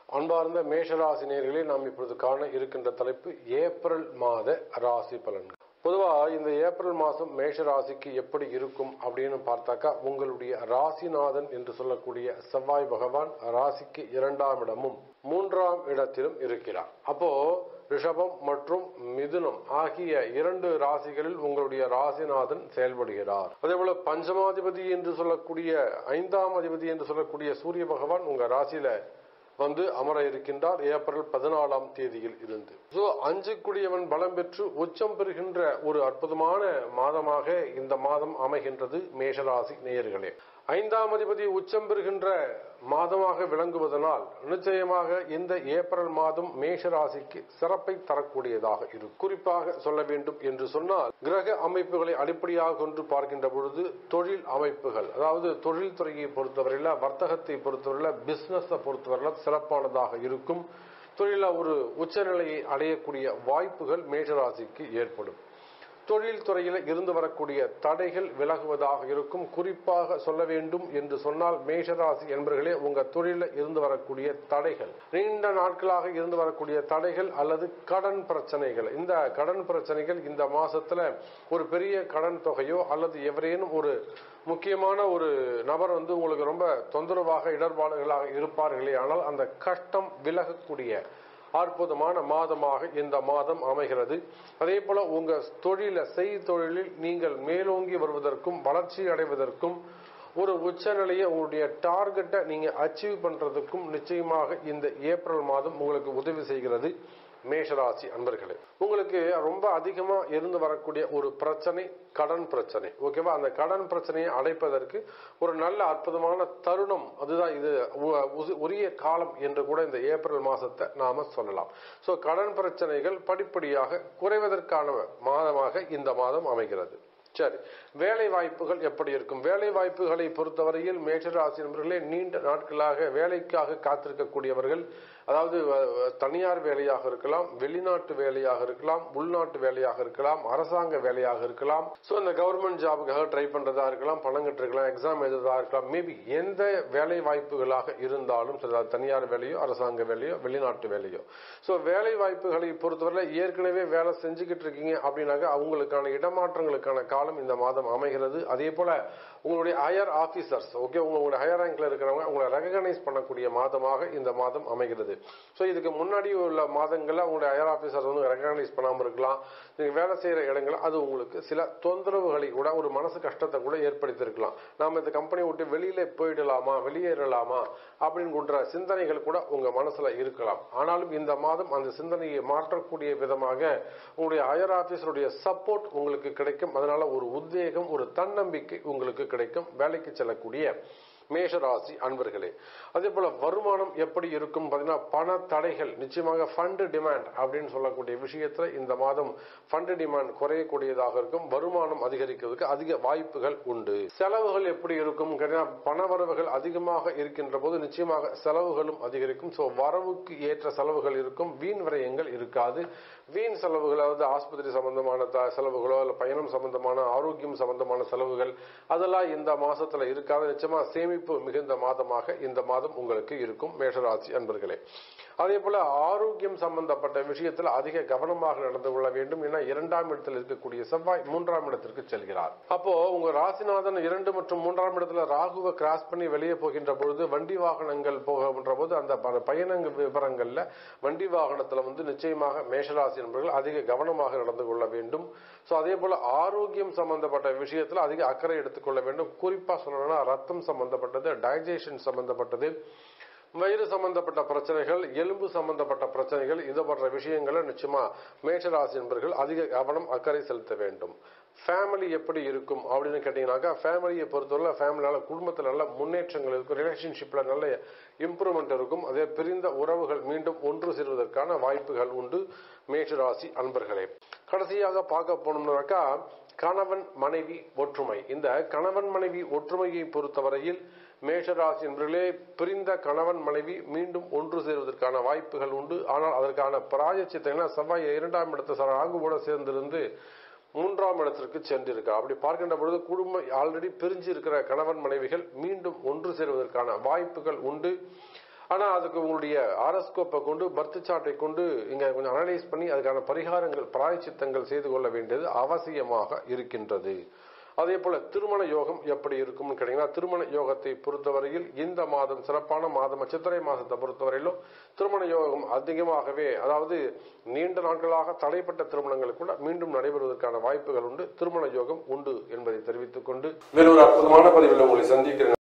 அன்பார்ந்த மேஷராசினியர்களே நாம் இப்பொழுது காண இருக்கின்ற தலைப்பு ஏப்ரல் மாத ராசி பலன்கள் பொதுவா இந்த ஏப்ரல் மாதம் மேஷ ராசிக்கு எப்படி இருக்கும் அப்படின்னு பார்த்தாக்கா உங்களுடைய ராசிநாதன் என்று சொல்லக்கூடிய செவ்வாய் பகவான் ராசிக்கு இரண்டாம் இடமும் மூன்றாம் இடத்திலும் இருக்கிறார் அப்போ ரிஷபம் மற்றும் மிதுனம் ஆகிய இரண்டு ராசிகளில் உங்களுடைய ராசிநாதன் செயல்படுகிறார் அதே போல பஞ்சமாதிபதி என்று சொல்லக்கூடிய ஐந்தாம் அதிபதி என்று சொல்லக்கூடிய சூரிய பகவான் உங்க ராசியில வந்து அமர இருக்கின்றார் ஏப்ரல் பதினாலாம் தேதியில் இருந்து சோ அஞ்சு குடியவன் பலம் பெற்று உச்சம் பெறுகின்ற ஒரு அற்புதமான மாதமாக இந்த மாதம் அமைகின்றது மேஷராசி நேயர்களே ஐந்தாம் அதிபதி உச்சம் பெறுகின்ற மாதமாக விளங்குவதனால் நிச்சயமாக இந்த ஏப்ரல் மாதம் மேஷ ராசிக்கு சிறப்பை தரக்கூடியதாக இருக்கும் குறிப்பாக சொல்ல வேண்டும் என்று சொன்னால் கிரக அமைப்புகளை அடிப்படையாக கொண்டு பார்க்கின்ற பொழுது தொழில் அமைப்புகள் அதாவது தொழில் துறையை பொறுத்தவரையில வர்த்தகத்தை பொறுத்தவரையில பிசினஸ் பொறுத்தவரையில சிறப்பானதாக இருக்கும் தொழில ஒரு உச்சநிலையை அடையக்கூடிய வாய்ப்புகள் மேஷராசிக்கு ஏற்படும் தொழில் துறையில் இருந்து வரக்கூடிய தடைகள் விலகுவதாக இருக்கும் குறிப்பாக சொல்ல வேண்டும் என்று சொன்னால் மேஷராசி என்பர்களே உங்க தொழில இருந்து வரக்கூடிய தடைகள் நீண்ட நாட்களாக இருந்து வரக்கூடிய தடைகள் அல்லது கடன் பிரச்சனைகள் இந்த கடன் பிரச்சனைகள் இந்த மாசத்துல ஒரு பெரிய கடன் தொகையோ அல்லது எவரேனும் ஒரு முக்கியமான ஒரு நபர் வந்து உங்களுக்கு ரொம்ப தொந்தரவாக இடர்பாடுகளாக இருப்பார்களே ஆனால் அந்த கஷ்டம் விலகக்கூடிய அற்புதமான மாதமாக இந்த மாதம் அமைகிறது அதே போல உங்க தொழில செய் தொழிலில் நீங்கள் மேலோங்கி வருவதற்கும் வளர்ச்சி அடைவதற்கும் ஒரு உச்சநிலையை உங்களுடைய டார்கெட்டை நீங்க அச்சீவ் பண்றதுக்கும் நிச்சயமாக இந்த ஏப்ரல் மாதம் உங்களுக்கு உதவி செய்கிறது மேஷராசி அன்பர்களே உங்களுக்கு ரொம்ப அதிகமா இருந்து வரக்கூடிய ஒரு பிரச்சனை கடன் பிரச்சனை ஓகேவா அந்த கடன் பிரச்சனையை அடைப்பதற்கு ஒரு நல்ல அற்புதமான தருணம் அதுதான் இது உரிய காலம் என்று கூட இந்த ஏப்ரல் மாசத்தை நாம சொல்லலாம் சோ கடன் பிரச்சனைகள் படிப்படியாக குறைவதற்கான மாதமாக இந்த மாதம் அமைகிறது சரி வேலை வாய்ப்புகள் எப்படி இருக்கும் வேலை வாய்ப்புகளை பொறுத்தவரையில் மேஷராசி நண்பர்களே நீண்ட நாட்களாக வேலைக்காக காத்திருக்கக்கூடியவர்கள் அதாவது தனியார் வேலையாக இருக்கலாம் வெளிநாட்டு வேலையாக இருக்கலாம் உள்நாட்டு வேலையாக இருக்கலாம் அரசாங்க வேலையாக இருக்கலாம் ஸோ அந்த கவர்மெண்ட் ஜாபுக்காக ட்ரை பண்றதா இருக்கலாம் பணம் கட்டிருக்கலாம் எக்ஸாம் எழுதுறதா இருக்கலாம் மேபி எந்த வேலை வாய்ப்புகளாக இருந்தாலும் தனியார் வேலையோ அரசாங்க வேலையோ வெளிநாட்டு வேலையோ ஸோ வேலை வாய்ப்புகளை பொறுத்தவரை ஏற்கனவே வேலை செஞ்சுக்கிட்டு இருக்கீங்க அப்படின்னாக்க அவங்களுக்கான இடமாற்றங்களுக்கான காலம் இந்த மாதம் அமைகிறது அதே போல உங்களுடைய ஹையர் ஆபீசர்ஸ் ஓகே உங்களுடைய ஹையர் ரேங்க்ல இருக்கிறவங்க உங்களை ரெகனைஸ் பண்ணக்கூடிய மாதமாக இந்த மாதம் அமைகிறது ஸோ இதுக்கு முன்னாடி உள்ள மாதங்கள்ல உங்களுடைய ஹையர் ஆபீசர் வந்து ரெகனைஸ் பண்ணாமல் இருக்கலாம் நீங்க வேலை செய்யற இடங்கள் அது உங்களுக்கு சில தொந்தரவுகளை கூட ஒரு மனசு கஷ்டத்தை கூட ஏற்படுத்தியிருக்கலாம் நாம இந்த கம்பெனி விட்டு வெளியில போயிடலாமா வெளியேறலாமா அப்படின்ற சிந்தனைகள் கூட உங்க மனசுல இருக்கலாம் ஆனாலும் இந்த மாதம் அந்த சிந்தனையை மாற்றக்கூடிய விதமாக உங்களுடைய ஹையர் ஆபீசருடைய சப்போர்ட் உங்களுக்கு கிடைக்கும் அதனால ஒரு உத்வேகம் ஒரு தன்னம்பிக்கை உங்களுக்கு கிடைக்கும் வேலைக்கு செல்லக்கூடிய மேஷராசி அன்பர்களே அதே போல வருமானம் எப்படி இருக்கும் பார்த்தீங்கன்னா பண தடைகள் நிச்சயமாக ஃபண்டு டிமாண்ட் அப்படின்னு சொல்லக்கூடிய விஷயத்துல இந்த மாதம் ஃபண்டு டிமாண்ட் குறையக்கூடியதாக இருக்கும் வருமானம் அதிகரிக்கிறதுக்கு அதிக வாய்ப்புகள் உண்டு செலவுகள் எப்படி இருக்கும் பண வரவுகள் அதிகமாக இருக்கின்ற போது நிச்சயமாக செலவுகளும் அதிகரிக்கும் ஸோ வரவுக்கு ஏற்ற செலவுகள் இருக்கும் வீண் விரயங்கள் இருக்காது வீண் செலவுகள் அதாவது ஆஸ்பத்திரி சம்பந்தமான செலவுகளோ இல்ல பயணம் சம்பந்தமான ஆரோக்கியம் சம்பந்தமான செலவுகள் அதெல்லாம் இந்த மாசத்துல இருக்காது நிச்சயமா சேமி சேமிப்பு மிகுந்த மாதமாக இந்த மாதம் உங்களுக்கு இருக்கும் மேஷராசி அன்பர்களே அதே போல ஆரோக்கியம் சம்பந்தப்பட்ட விஷயத்தில் அதிக கவனமாக நடந்து கொள்ள வேண்டும் என இரண்டாம் இடத்தில் இருக்கக்கூடிய செவ்வாய் மூன்றாம் இடத்திற்கு செல்கிறார் அப்போ உங்க ராசிநாதன் இரண்டு மற்றும் மூன்றாம் இடத்துல ராகுவை கிராஸ் பண்ணி வெளியே போகின்ற பொழுது வண்டி வாகனங்கள் போகின்ற போது அந்த பயண விவரங்கள்ல வண்டி வாகனத்துல வந்து நிச்சயமாக மேஷராசி என்பவர்கள் அதிக கவனமாக நடந்து கொள்ள வேண்டும் சோ அதே போல ஆரோக்கியம் சம்பந்தப்பட்ட விஷயத்துல அதிக அக்கறை எடுத்துக்கொள்ள வேண்டும் குறிப்பா சொல்லணும்னா ரத்தம் சம்பந்தப்பட்டது டைஜஷன் சம்பந்தப்பட்டது வயிறு சம்பந்தப்பட்ட பிரச்சனைகள் எலும்பு சம்பந்தப்பட்ட பிரச்சனைகள் இது போன்ற விஷயங்களை நிச்சயமா மேஷராசி என்பர்கள் அதிக கவனம் அக்கறை செலுத்த வேண்டும் ஃபேமிலி எப்படி இருக்கும் அப்படின்னு கேட்டீங்கன்னாக்கா ஃபேமிலியை பொறுத்தவரை ஃபேமிலியால குடும்பத்தில் நல்ல முன்னேற்றங்கள் இருக்கும் ரிலேஷன்ஷிப்ல நல்ல இம்ப்ரூவ்மெண்ட் இருக்கும் அதே பிரிந்த உறவுகள் மீண்டும் ஒன்று சேர்வதற்கான வாய்ப்புகள் உண்டு மேஷராசி அன்பர்களே கடைசியாக பார்க்க போனோம்னாக்கா கணவன் மனைவி ஒற்றுமை இந்த கணவன் மனைவி ஒற்றுமையை பொறுத்தவரையில் மேஷராசி என்பர்களே பிரிந்த கணவன் மனைவி மீண்டும் ஒன்று சேருவதற்கான வாய்ப்புகள் உண்டு ஆனால் அதற்கான பிராயச்சித்தங்கள் செவ்வாய் இரண்டாம் இடத்து ராகுவோட சேர்ந்திருந்து மூன்றாம் இடத்திற்கு சென்றிருக்கிறார் அப்படி பார்க்கின்ற பொழுது குடும்பம் ஆல்ரெடி பிரிஞ்சு இருக்கிற கணவன் மனைவிகள் மீண்டும் ஒன்று சேருவதற்கான வாய்ப்புகள் உண்டு ஆனா அதுக்கு உங்களுடைய ஆரஸ்கோப்பை கொண்டு பர்த் சார்ட்டை கொண்டு இங்க கொஞ்சம் அனலைஸ் பண்ணி அதுக்கான பரிகாரங்கள் பிராயச்சித்தங்கள் செய்து கொள்ள வேண்டியது அவசியமாக இருக்கின்றது அதே போல திருமண யோகம் எப்படி இருக்கும்னு கேட்டீங்கன்னா திருமண யோகத்தை பொறுத்தவரையில் இந்த மாதம் சிறப்பான மாதம் சித்திரை மாதத்தை பொறுத்தவரையிலும் திருமண யோகம் அதிகமாகவே அதாவது நீண்ட நாட்களாக தடைப்பட்ட திருமணங்கள் கூட மீண்டும் நடைபெறுவதற்கான வாய்ப்புகள் உண்டு திருமண யோகம் உண்டு என்பதை தெரிவித்துக் கொண்டு வேறு ஒரு அற்புதமான பதிவில் உங்களை சந்திக்கிறேன்